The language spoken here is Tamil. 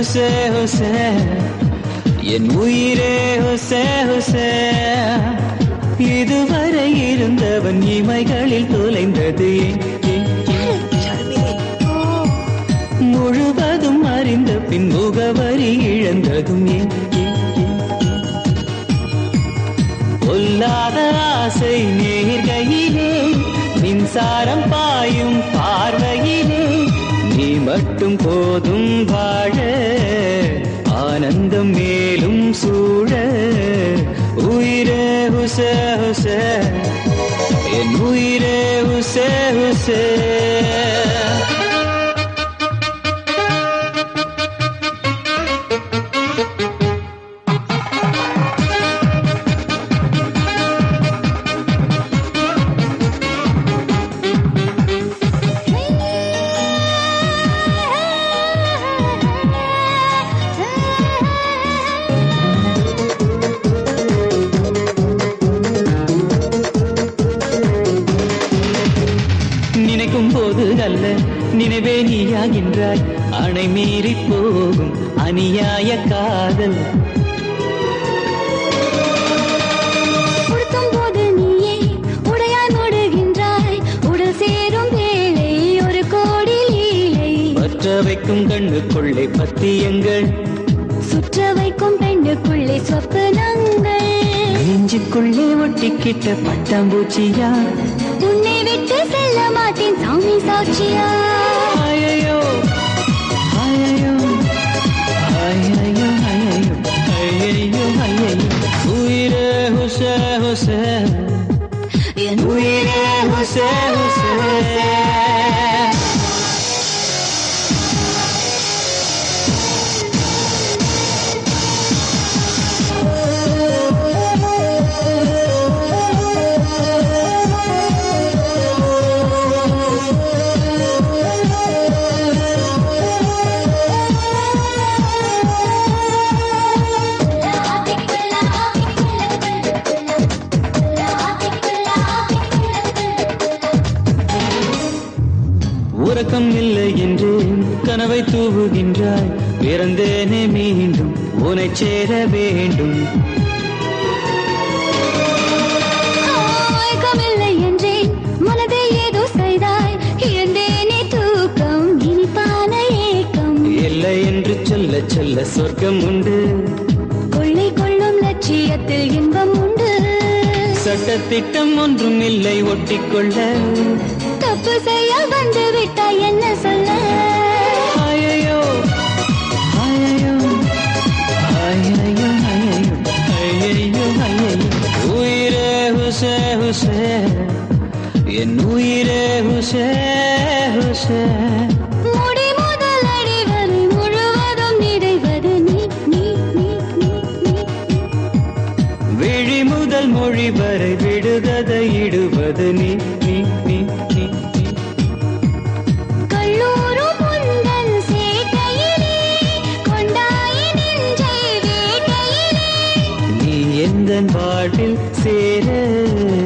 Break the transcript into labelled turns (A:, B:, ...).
A: ஹுசே ஹுசே என் உயிரே ஹுசே ஹுசே இதுவரை இருந்தவன் இமைகளில் தொலைந்தது ஏன், ஏன், ஏன்? முழுவதும் அறிந்த பின் முகவரி இழந்ததும் ஏன், ஏன், ஏன்? பொல்லாத ஆசை நேர்கையிலே மின்சாரம் பாயும் பார்வையிலே நீ மட்டும் போதும் வாழ ஆனந்தம் மேலும் சூழ உயிரே ஹுச ஹுச என் உயிரே ஹுச ஹுசே நினைக்கும் போது அல்ல நினைவே நீயாகின்றாய் அணை மீறி போகும் அநியாய காதல்
B: உடுத்தும் போது நீயே உடையாய் மூடுகின்றாய் உடல் சேரும் வேளை ஒரு கோடி லீலை
A: பற்ற வைக்கும் கண்ணுக்குள்ளே பத்தியங்கள்
B: சுற்ற வைக்கும் பெண்ணுக்குள்ளே சொப்பனங்கள்
A: நெஞ்சுக்குள்ளே ஒட்டிக்கிட்ட பட்டாம்பூச்சியா
B: உன்னை விட்டு செல்ல மாட்டேன் சாமி சாட்சியா
A: ஐயையோ ஐயையோ ஐயையோ ஐயையோ ஐயையோ ஐயையோ உயிரே ஹுசே ஹுசே
B: என்
A: உயிரே ஹுசே ஹுசே உறக்கம் இல்லை என்று கனவை தூவுகின்றாய் பிறந்தேனே மீண்டும் உனை சேர வேண்டும்
B: ஆயக்கமில்லை என்றேன் மனதை ஏதோ செய்தாய் இழந்தேனே தூக்கம் இனிப்பான ஏக்கம்
A: இல்லை என்று சொல்ல சொல்ல சொர்க்கம் உண்டு
B: கொள்ளை கொள்ளும் லட்சியத்தில் இன்பம் உண்டு
A: சட்டத்திட்டம் ஒன்றும் இல்லை ஒட்டிக்கொள்ள
B: தப்பு செய்ய வந்து விட்டாய் என்ன சொல்ல
A: ஐயையோ ஐயையோ ஐயையோ ஐயையோ ஐயையோ ஐயையோ உயிரே ஹுசே ஹுசே என் உயிரே ஹுசே ஹுசே
B: முடி முதல் அடி வரை முழுவதும் நிறைவது நீ நீ நீ நீ நீ
A: விழி முதல் மொழி வரை விடுகதை இடுவது நீ நீ நீ நீ நீ
B: கல்லூரும் முந்தன் சேட்டையிலே கொண்டாய் நெஞ்சை வேட்டையிலே
A: நீ எந்த வாழ்வில் சேர